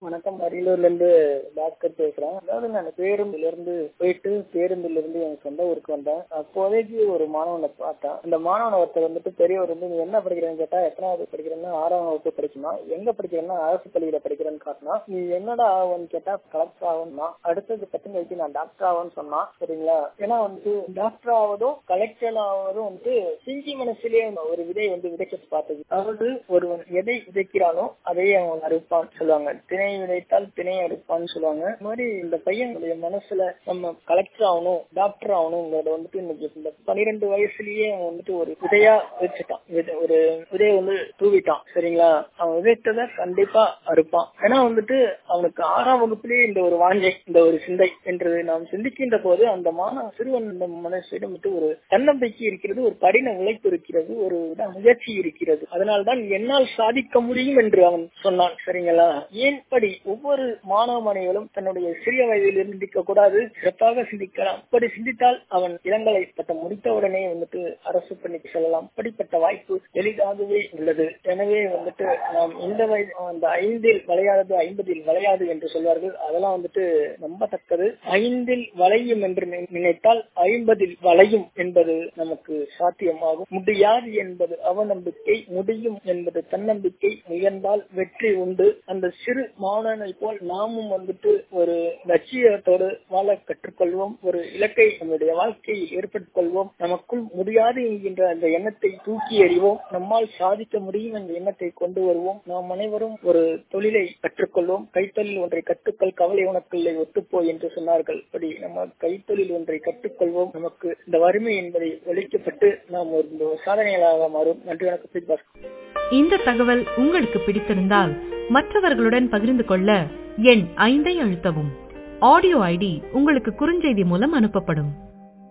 வணக்கம் அரியலூர்ல இருந்து பாஸ்கர் பேசுறேன் அதாவது நான் பேருந்துல இருந்து போயிட்டு பேருந்துல இருந்து என் சொந்த ஊருக்கு வந்தேன் அப்போதைக்கு ஒரு மாணவனை பார்த்தேன் அந்த மாணவன் ஒருத்தர் வந்துட்டு பெரியவர் வந்து நீ என்ன படிக்கிறேன்னு கேட்டா எத்தனாவது படிக்கிறேன்னா ஆறாம் வகுப்பு படிக்கணும் எங்க படிக்கிறேன்னா அரசு பள்ளியில படிக்கிறேன்னு காட்டினா நீ என்னடா ஆகும்னு கேட்டா கலெக்டர் ஆகும்னா அடுத்தது பத்து கழிச்சு நான் டாக்டர் ஆகும்னு சொன்னான் சரிங்களா ஏன்னா வந்து டாக்டர் ஆவதும் கலெக்டர் ஆவதும் வந்து சிங்கி மனசுலயே ஒரு விதை வந்து விதைக்க பார்த்தது அதாவது ஒருவன் எதை விதைக்கிறானோ அதையே அவன் அறுப்பான் சொல்லுவாங்க திணை விதைத்தால் திணை அறுப்பான்னு சொல்லுவாங்க இந்த மாதிரி இந்த பையனுடைய மனசுல நம்ம கலெக்டர் ஆகணும் டாக்டர் ஆகணுங்கிறத வந்துட்டு இன்னைக்கு இந்த பனிரெண்டு வயசுலயே அவன் வந்துட்டு ஒரு விதையா வச்சுட்டான் விதை- ஒரு விதையை வந்து தூவிட்டான் சரிங்களா அவன் விதைத்ததை கண்டிப்பா அறுப்பான் ஏன்னா வந்துட்டு அவனுக்கு ஆறாம் வகுப்பிலேயே இந்த ஒரு வாஞ்சை இந்த ஒரு சிந்தை என்று நாம் சிந்திக்கின்ற போது அந்த மாணவ சிறுவன் இந்த மனசிடம் வந்துட்டு ஒரு தன்னம்பிக்கை இருக்கிறது ஒரு கடின உழைப்பு இருக்கிறது ஒரு வித முயற்சி இருக்கிறது அதனால்தான் என்னால் சாதிக்க முடியும் என்று அவன் சொன்னான் சரிங்களா ஏன் படி ஒவ்வொரு மாணவ மாணவிகளும் தன்னுடைய சிறிய வயதில் சிந்திக்க கூடாது சிறப்பாக சிந்திக்கலாம் அப்படி சிந்தித்தால் அவன் இளங்கலை பட்டம் முடித்தவுடனே வந்துட்டு அரசு பணிக்கு செல்லலாம் அப்படிப்பட்ட வாய்ப்பு எளிதாகவே உள்ளது எனவே வந்துட்டு நாம் இந்த வயது அந்த ஐந்தில் விளையாதது ஐம்பதில் விளையாது என்று சொல்வார்கள் அதெல்லாம் வந்துட்டு நம்பத்தக்கது ஐந்தில் வளையும் என்று நினை- நினைத்தால் ஐம்பதில் வளையும் என்பது நமக்கு சாத்தியமாகும் முடியாது என்பது அவநம்பிக்கை முடியும் என்பது தன்னம்பிக்கை முயன்றால் வெற்றி உண்டு அந்த சிறு மாணவனை போல் நாமும் வந்துட்டு ஒரு லட்சியத்தோடு வாழ கற்றுக்கொள்வோம் ஒரு இலக்கை நம்முடைய வாழ்க்கையில் ஏற்படுத்திக் கொள்வோம் நமக்குள் முடியாது என்கின்ற அந்த எண்ணத்தை தூக்கி எறிவோம் நம்மால் சாதிக்க முடியும் என்ற எண்ணத்தை கொண்டு வருவோம் நாம் அனைவரும் ஒரு தொழிலை கற்றுக்கொள்வோம் கைத்தொழில் ஒன்றை கற்றுக்கொள் கவலை உனக்கில்லை ஒத்துப்போ என்று சொன்னார்கள் அப்படி நம்ம கைத்தொழில் ஒன்றை கற்றுக்கொள்வோம் நமக்கு இந்த வறுமை என்பதை ஒழிக்கப்பட்டு நாம் ஒரு சாதனைகளாக மாறும் நன்றி வணக்கம் ஃபீட்பேக் இந்த தகவல் உங்களுக்கு பிடித்திருந்தால் மற்றவர்களுடன் பகிர்ந்து கொள்ள எண் ஐந்தை அழுத்தவும் ஆடியோ ஐடி உங்களுக்கு குறுஞ்செய்தி மூலம் அனுப்பப்படும்